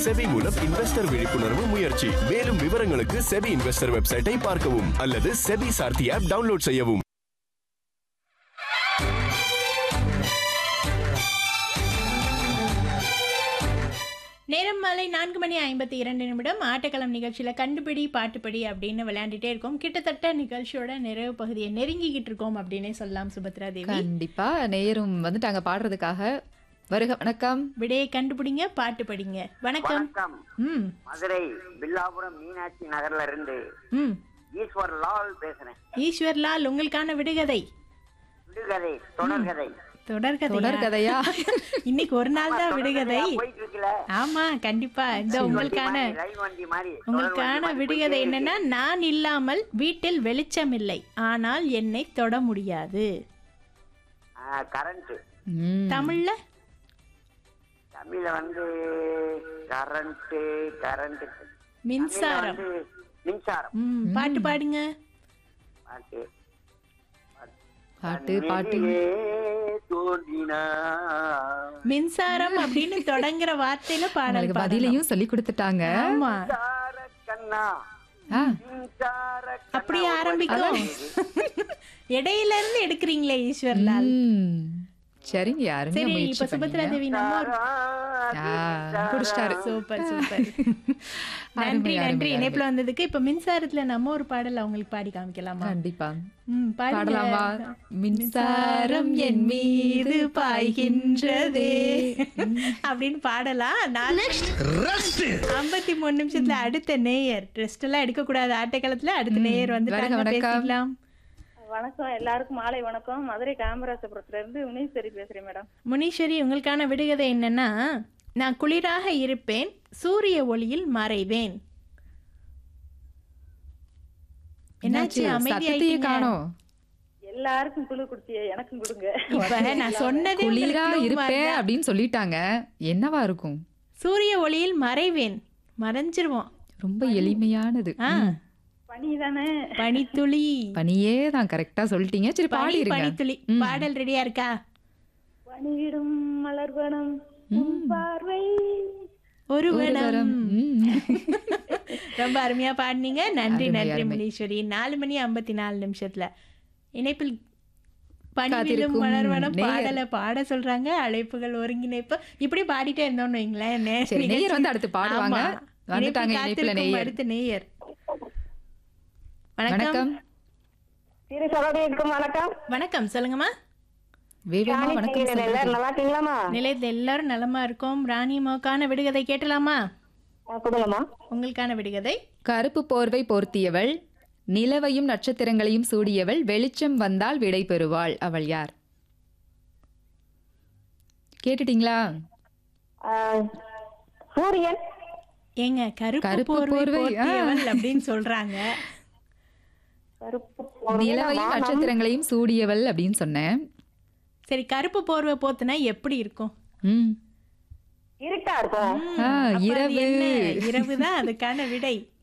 SEBI மூலம் investor விழிப்புணர்வு முயற்சி மேலும் விவரங்களுக்கு செபி இன்வெஸ்டர் வெப்சைட்டை பார்க்கவும் அல்லது செபி சார்த்தி ஆப் டவுன்லோட் செய்யவும் நேரம் மாலை நான்கு மணி ஐம்பத்தி இரண்டு நிமிடம் ஆட்டக்களம் நிகழ்ச்சியில் கண்டுபிடி பாட்டுப்படி அப்படின்னு விளையாண்டுட்டே இருக்கோம் கிட்டத்தட்ட நிகழ்ச்சியோட நிறைவு பகுதியை நெருங்கிக்கிட்டு இருக்கோம் அப்படின்னே சொல்லலாம் சுபத்ரா தேவி கண்டிப்பா நேரும் வந்துட்டாங்க பாடுறதுக்காக வருக வணக்கம் விடையை கண்டுபிடிங்க பாட்டு படிங்க வணக்கம் வணக்கம் ம் மதுரை பில்லாபுரம் மீனாட்சி நகர்ல இருந்து ம் ஈஸ்வர் லால் பேசுறேன் ஈஸ்வர்லால் உங்களுக்கான விடுகதை விடுகதை தொடர்கதை தொடர்கதை தொடர்கதையா இன்னைக்கு ஒரு நாள் தான் விடுகதை போயிட்டு இருக்குல்ல ஆமா கண்டிப்பா இந்த உங்களுக்கான ரயில் வண்டி மாதிரி உங்களுக்கான விடுகதை என்னன்னா நான் இல்லாமல் வீட்டில் வெளிச்சம் இல்லை ஆனால் என்னை தொட முடியாது கரண்ட் ம், தமிழ்ல தமிழ்ல வந்து கரண்ட் கரண்ட் மின்சாரம் வந்து மின்சாரம் ம் பாட்டு பாடுங்க பாட்டு பாட்டு பாட்டு வெளியே தோன்றினா மின்சாரம் அப்படின்னு தொடங்குற வார்த்தையில பாடல் உங்களுக்கு பாடணும். பதிலையும் சொல்லி கொடுத்துட்டாங்க ஆமா மின்சார கண்ணா ஆ, மின்சார கண்ணா. அப்படியே ஆரம்பிக்கும் இடையில இருந்து எடுக்கிறீங்களே ஈஸ்வர்லால் ம், சரிங்க அருமையா சரி முயற்சி இப்ப சுபத்ரா பண்ணீங்க. தேவி நம்ம ஒரு- ஆ, குடிச்சிட்டாரு சூப்பர் சூப்பர் நன்றி அருமை, நன்றி அருமை, இணைப்புல வந்ததுக்கு இப்ப மின்சாரத்துல நம்ம ஒரு பாடல் அவங்களுக்கு பாடி காமிக்கலாமா கண்டிப்பா ம், பாடுங்க. பாடலாமா மின்சாரம் என் மீது பாய்கின்றதே அப்படின்னு பாடலாம் நாலு ஐம்பத்தி மூணு நிமிஷத்துல அடுத்த நேயர் ரெஸ்ட் எல்லாம் எடுக்க கூடாது ஆட்டக்காலத்துல அடுத்த நேயர் வந்து வணக்கம், வணக்கம். பேசிக்கலாம் வணக்கம் எல்லாருக்கும் மாலை வணக்கம் மதுரை காமராசபுரத்துல இருந்து முனீஸ்வரி பேசுறேன் மேடம் முனீஸ்வரி உங்களுக்கான விடுகதை என்னன்னா நான் குளிராக இருப்பேன் சூரிய ஒளியில் மறைவேன் என்னாச்சு என்னாச்சு? சத்தத்தையே அமைதியாயிட்டீங்க காணோம் எல்லாருக்கும் குழு குடுத்திய எனக்கும் கொடுங்க இப்ப நான் சொன்னதே குளிரா உங்களுக்கு clue இருப்பேன் மாதிரிதான். அப்படின்னு சொல்லிட்டாங்க என்னவா இருக்கும் சூரிய ஒளியில் மறைவேன் மறைஞ்சிருவோம் ரொம்ப எளிமையானது ஆ ம், பனி தானே பனித்துளி பனியே தான் கரெக்டா சொல்லிட்டீங்க சரி பனி பாடிருங்க பனித்துளி ம். பாடல் ரெடியா இருக்கா பனியிடும் மலர்வனம் உன் பார்வை ஒரு ஒரு வனம் வரம். ம். ரொம்ப அருமையா பாடினீங்க நன்றி அருமை, நன்றி அருமை. முனீஸ்வரி நாலு மணி ஐம்பத்தி நாலு நிமிஷத்துல இணைப்பில் பணிவிலும் காத்திருக்கும் மலர்வனம் நேயர். பாடலை பாட சொல்றாங்க அழைப்புகள் ஒருங்கிணைப்பு இப்படி பாடிட்டே இருந்தோம்னு வைங்களேன் நே- சரி, நேயர் நிகழ்ச்சி- வந்து அடுத்து பாடுவாங்க. ஆமா. வந்துட்டாங்க இணைப்பில் இணைப்புல காத்திருக்கும் நேயர். அடுத்த நேயர் வணக்கம் வணக்கம் திரு சகோதரிக்கும் வணக்கம் வணக்கம் சொல்லுங்கம்மா வேகமா வணக்கம் சொல்லுங்க. நல்லா இருக்கீங்களாமா நிலையத்தில் எல்லாரும் நலமா இருக்கோம் ராணி மோக்கான விடுகதை கேட்டலாமா கொடுங்கம்மா உங்களுக்கான விடுகதை கருப்பு போர்வை போர்த்தியவள் நிலவையும் நட்சத்திரங்களையும் சூடியவள் வெளிச்சம் வந்தால் விடை பெறுவாள் அவள் யார் கேட்டுட்டீங்களா சூரியன் ஏங்க கருப்பு கருப்பு போர்வை போர்வை, ஆ. போர்த்தியவள் அப்படின்னு சொல்றாங்க கருப்பு நிலவையும் நட்சத்திரங்களையும் சூடியவள் அப்படின்னு சொன்னேன் சரி கருப்பு போர்வை போத்துனா எப்படி இருக்கும் ம் இருட்டா இருக்கும் ம், ஆ, அப்ப அது இரவு. என்ன? இரவுதான் அதுக்கான விடை